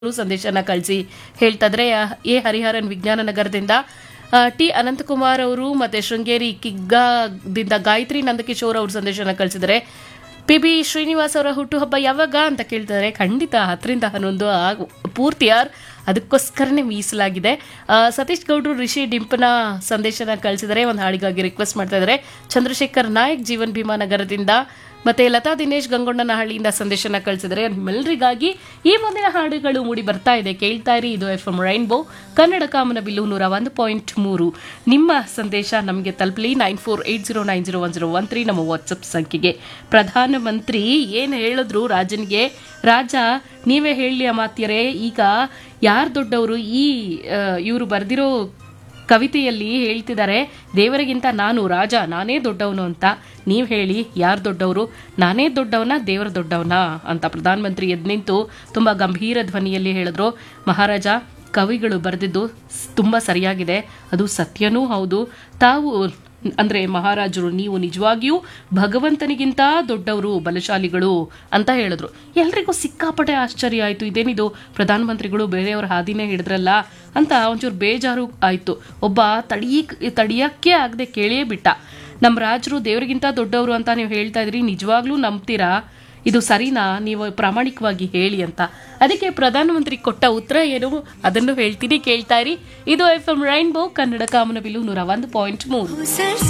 ಸಂದೇಶನ ಕಳಿಸಿ ಹೇಳ್ತಾ ಇದ್ರೆ ಆ- ಎ ಹರಿಹರನ್ ವಿಜ್ಞಾನ ನಗರದಿಂದ ಆ, ಟಿ ಅನಂತಕುಮಾರ್ ಅವರು ಮತ್ತೆ ಶೃಂಗೇರಿ ಕಿಗ್ಗಾದಿಂದ ಗಾಯತ್ರಿ ನಂದಕಿಶೋರ್ ಅವರು ಸಂದೇಶನ ಕಳಿಸಿದರೆ ಪಿ ಬಿ ಶ್ರೀನಿವಾಸ್ ಅವರ ಹುಟ್ಟುಹಬ್ಬ ಯಾವಾಗ ಅಂತ ಕೇಳ್ತಾರೆ ಖಂಡಿತ ಹತ್ತರಿಂದ ಹನ್ನೊಂದು ಆಗ್- ಪೂರ್ತಿ ಯಾರ್ ಅದಕ್ಕೋಸ್ಕರನೇ ಮೀಸಲಾಗಿದೆ ಆ, ಸತೀಶ್ ಗೌಡ್ರು ರಿಷಿ ಡಿಂಪನ ಸಂದೇಶನ ಕಳಿಸಿದರೆ ಒಂದು ಹಾಡಿಗಾಗಿ ರಿಕ್ವೆಸ್ಟ್ ಮಾಡ್ತಾ ಇದ್ದಾರೆ ಚಂದ್ರಶೇಖರ್ ನಾಯಕ್ ಜೀವನ್ ಭೀಮಾ ನಗರದಿಂದ ಮತ್ತೆ ಲತಾ ದಿನೇಶ್ ಗಂಗೊಂಡನಹಳ್ಳಿಯಿಂದ ಸಂದೇಶನ ಕಳಿಸಿದರೆ ನಿಮ್ಮೆಲ್ಲರಿಗಾಗಿ ಈ ಮುಂದಿನ ಹಾಡುಗಳು ಮೂಡಿ ಬರ್ತಾ ಇದೆ ಕೇಳ್ತಾ ಇರಿ ಇದು ಎಫ್ ಎಂ ರೈನ್ಬೋ ಕನ್ನಡ ಕಾಮನ ಬಿಲ್ಲು ನೂರ ಒಂದು ಪಾಯಿಂಟ್ ಮೂರು ನಿಮ್ಮ ಸಂದೇಶ ನಮಗೆ ತಲುಪಲಿ nine four eight zero nine zero one zero one three ನಮ್ಮ ವಾಟ್ಸಪ್ ಸಂಖ್ಯೆಗೆ ಪ್ರಧಾನಮಂತ್ರಿ ಏನು ಹೇಳಿದ್ರು ರಾಜನಿಗೆ ರಾಜ ನೀವೇ ಹೇಳಿ ಮಾತಿಯರೇ ಈಗ ಯಾರು ದೊಡ್ಡವರು ಈ ಇವರು ಬರೆದಿರೋ ಕವಿತೆಯಲ್ಲಿ ಹೇಳ್ತಿದ್ದಾರೆ ದೇವರಿಗಿಂತ ನಾನು ರಾಜ ನಾನೇ ದೊಡ್ಡವನು ಅಂತ ನೀವು ಹೇಳಿ ಯಾರು ದೊಡ್ಡವರು ನಾನೇ ದೊಡ್ಡವನ ದೇವರ ದೊಡ್ಡವನ ಅಂತ ಪ್ರಧಾನಮಂತ್ರಿ ಎದ್ದು ನಿಂತು ತುಂಬ ಗಂಭೀರ ಧ್ವನಿಯಲ್ಲಿ ಹೇಳಿದ್ರು ಮಹಾರಾಜ ಕವಿಗಳು ಬರೆದಿದ್ದು ಸ್- ತುಂಬ ಸರಿಯಾಗಿದೆ ಅದು ಸತ್ಯನೂ ಹೌದು ತಾವು ಅಂದ್ರೆ ಮಹಾರಾಜರು ನೀವು ನಿಜವಾಗಿಯೂ ಭಗವಂತನಿಗಿಂತ ದೊಡ್ಡವರು ಬಲಶಾಲಿಗಳು ಅಂತ ಹೇಳಿದ್ರು ಎಲ್ರಿಗೂ ಸಿಕ್ಕಾಪಟ್ಟೆ ಆಶ್ಚರ್ಯ ಆಯ್ತು ಇದೇನಿದು ಪ್ರಧಾನಮಂತ್ರಿಗಳು ಬೇರೆಯವ್ರ ಹಾದಿನೇ ಹಿಡಿದ್ರಲ್ಲ ಅಂತ ಒಂಚೂರು ಬೇಜಾರು ಆಯ್ತು ಒಬ್ಬ ತಡಿಯಕ್ ತಡಿಯಕ್ಕೆ ಆಗದೆ ಕೇಳೇ ಬಿಟ್ಟ ನಮ್ಮ ರಾಜರು ದೇವರಿಗಿಂತ ದೊಡ್ಡವರು ಅಂತ ನೀವು ಹೇಳ್ತಾ ಇದ್ರಿ ನಿಜವಾಗ್ಲೂ ನಂಬ್ತೀರಾ ಇದು ಸರಿನಾ ನೀವು ಪ್ರಾಮಾಣಿಕವಾಗಿ ಹೇಳಿ ಅಂತ ಅದಕ್ಕೆ ಪ್ರಧಾನಮಂತ್ರಿ ಕೊಟ್ಟ ಉತ್ತರ ಏನು ಅದನ್ನು ಹೇಳ್ತೀನಿ ಕೇಳ್ತಾ ಇರಿ ಇದು ಎಫ್ ಎಂ ರೈನ್ಬೋ ಕನ್ನಡ ಕಾಮನಬಿಲು ನೂರ ಒಂದು ಪಾಯಿಂಟ್ ಮೂರು ಸರ್